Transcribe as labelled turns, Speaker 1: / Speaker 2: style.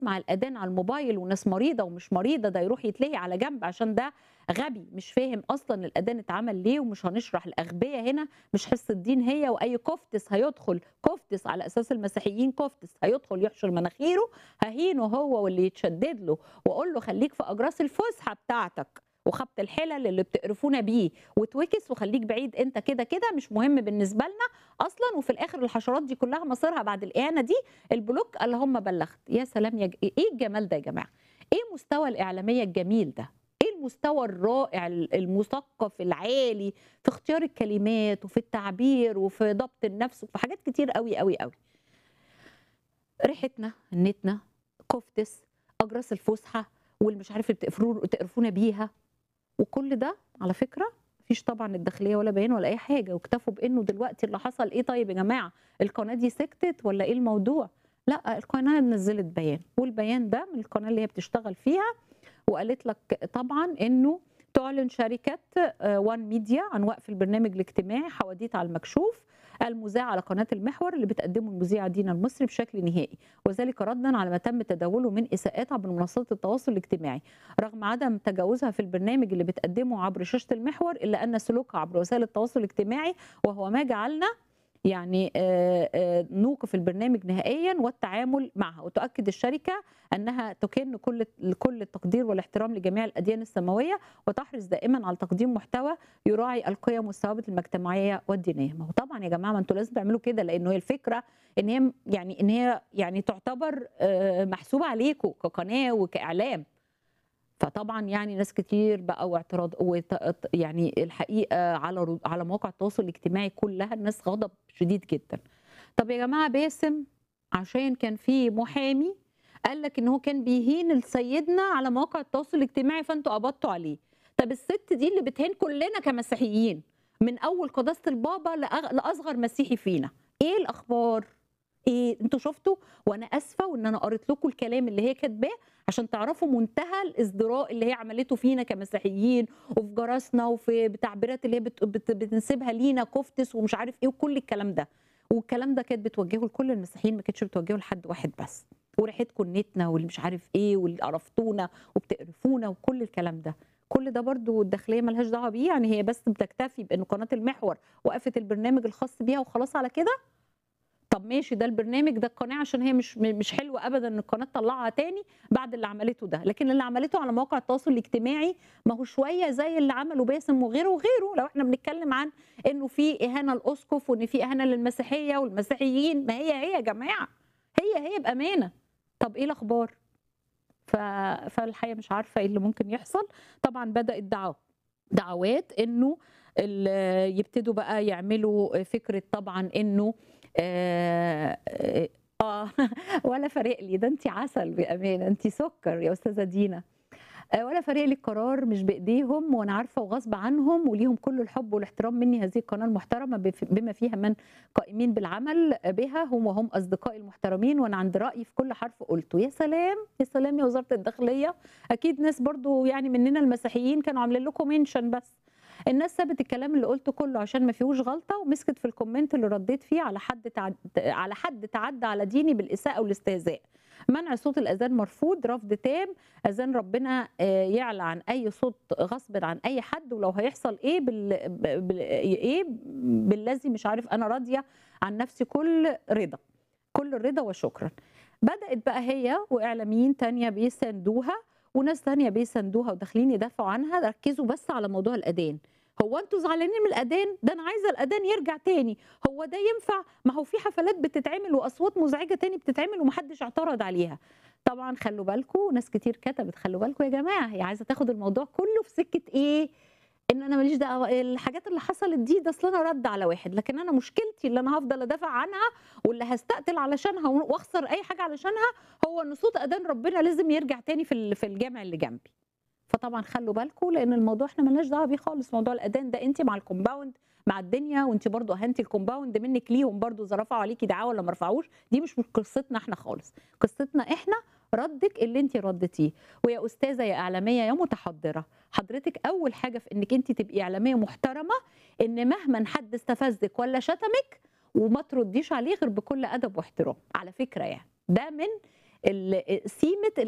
Speaker 1: يسمع الاذان على الموبايل وناس مريضه ومش مريضه ده يروح يتلهي على جنب عشان ده غبي مش فاهم اصلا الاذان اتعمل ليه ومش هنشرح الاغبياء هنا مش حصه دين هي واي كفتس هيدخل كفتس على اساس المسيحيين كفتس هيدخل يحشر مناخيره ههينه هو واللي يتشدد له واقول له خليك في اجراس الفسحه بتاعتك وخبط الحلل اللي بتقرفونا بيه وتوكس وخليك بعيد انت كده كده مش مهم بالنسبه لنا اصلا وفي الاخر الحشرات دي كلها مصيرها بعد الاهانه دي البلوك اللهم بلغت يا سلام يا ج... ايه الجمال ده يا جماعه ايه مستوى الاعلاميه الجميل ده ايه المستوى الرائع المثقف العالي في اختيار الكلمات وفي التعبير وفي ضبط النفس وفي حاجات كتير قوي قوي قوي ريحتنا نتنا كفتس اجراس الفسحه والمش عارف تقرفونا بيها وكل ده على فكره مفيش طبعا الداخليه ولا بيان ولا اي حاجه واكتفوا بانه دلوقتي اللي حصل ايه طيب يا جماعه القناه دي سكتت ولا ايه الموضوع لا القناه نزلت بيان والبيان ده من القناه اللي هي بتشتغل فيها وقالت لك طبعا انه تعلن شركه وان ميديا عن وقف البرنامج الاجتماعي حواديت على المكشوف المذاع على قناه المحور اللي بتقدمه المذيعه دينا المصري بشكل نهائي وذلك ردا على ما تم تداوله من اساءات عبر منصات التواصل الاجتماعي رغم عدم تجاوزها في البرنامج اللي بتقدمه عبر شاشه المحور الا ان سلوكها عبر وسائل التواصل الاجتماعي وهو ما جعلنا يعني نوقف البرنامج نهائيا والتعامل معها وتؤكد الشركه انها تكن كل كل التقدير والاحترام لجميع الاديان السماويه وتحرص دائما على تقديم محتوى يراعي القيم والثوابت المجتمعيه والدينيه ما هو طبعا يا جماعه ما انتوا لازم تعملوا كده لانه هي الفكره ان هي يعني ان هي يعني تعتبر محسوبه عليكم كقناه وكاعلام فطبعا يعني ناس كتير بقى واعتراض يعني الحقيقه على على مواقع التواصل الاجتماعي كلها الناس غضب شديد جدا طب يا جماعه باسم عشان كان في محامي قال لك ان هو كان بيهين سيدنا على مواقع التواصل الاجتماعي فانتوا قبضتوا عليه طب الست دي اللي بتهين كلنا كمسيحيين من اول قداسه البابا لاصغر مسيحي فينا ايه الاخبار ايه انتوا شفتوا وانا اسفه وان انا قريت لكم الكلام اللي هي كاتباه عشان تعرفوا منتهى الازدراء اللي هي عملته فينا كمسيحيين وفي جرسنا وفي بتعبيرات اللي هي بت بت بتنسبها لينا كفتس ومش عارف ايه وكل الكلام ده والكلام ده كانت بتوجهه لكل المسيحيين ما كانتش بتوجهه لحد واحد بس وريحتكم نتنا واللي مش عارف ايه واللي قرفتونا وبتقرفونا وكل الكلام ده كل ده برضو الداخليه ملهاش دعوه بيه يعني هي بس بتكتفي بان قناه المحور وقفت البرنامج الخاص بيها وخلاص على كده طب ماشي ده البرنامج ده القناه عشان هي مش مش حلوه ابدا ان القناه تطلعها تاني بعد اللي عملته ده لكن اللي عملته على مواقع التواصل الاجتماعي ما هو شويه زي اللي عمله باسم وغيره وغيره لو احنا بنتكلم عن انه في اهانه الاسقف وان في اهانه للمسيحيه والمسيحيين ما هي هي يا جماعه هي هي بامانه طب ايه الاخبار ف... فالحقيقه مش عارفه ايه اللي ممكن يحصل طبعا بدات دعوه دعوات انه يبتدوا بقى يعملوا فكره طبعا انه اه, آه ولا فارق لي ده انت عسل بامانه انت سكر يا استاذه دينا آه ولا فارق لي القرار مش بايديهم وانا عارفه وغصب عنهم وليهم كل الحب والاحترام مني هذه القناه المحترمه بما فيها من قائمين بالعمل بها هم وهم اصدقائي المحترمين وانا عند رايي في كل حرف قلته يا سلام يا سلام يا وزاره الداخليه اكيد ناس برضو يعني مننا المسيحيين كانوا عاملين لكم منشن بس الناس سابت الكلام اللي قلته كله عشان ما فيهوش غلطه ومسكت في الكومنت اللي رديت فيه على حد تعد... على حد تعدى على ديني بالاساءه والاستهزاء منع صوت الاذان مرفوض رفض تام اذان ربنا يعلى عن اي صوت غصب عن اي حد ولو هيحصل ايه بال... بال... ايه بالذي مش عارف انا راضيه عن نفسي كل رضا كل الرضا وشكرا بدات بقى هي واعلاميين تانية بيساندوها وناس تانية بيساندوها وداخلين يدافعوا عنها ركزوا بس على موضوع الاذان هو انتوا زعلانين من الاذان ده انا عايزه الاذان يرجع تاني هو ده ينفع ما هو في حفلات بتتعمل واصوات مزعجه تاني بتتعمل ومحدش اعترض عليها طبعا خلوا بالكم ناس كتير كتبت خلوا بالكم يا جماعه هي عايزه تاخد الموضوع كله في سكه ايه ان انا ماليش دعوه الحاجات اللي حصلت دي ده اصل انا رد على واحد لكن انا مشكلتي اللي انا هفضل ادافع عنها واللي هستقتل علشانها واخسر اي حاجه علشانها هو ان صوت اذان ربنا لازم يرجع تاني في في الجامع اللي جنبي فطبعا خلوا بالكم لان الموضوع احنا مالناش دعوه بيه خالص موضوع الاذان ده انت مع الكومباوند مع الدنيا وانت برضو اهنتي الكومباوند منك ليهم برضو اذا رفعوا عليكي دعاوى ولا ما رفعوش دي مش قصتنا احنا خالص قصتنا احنا ردك اللي انت ردتيه ويا استاذه يا اعلاميه يا متحضره حضرتك اول حاجه في انك انت تبقي اعلاميه محترمه ان مهما حد استفزك ولا شتمك وما ترديش عليه غير بكل ادب واحترام على فكره يعني ده من ال- سيمه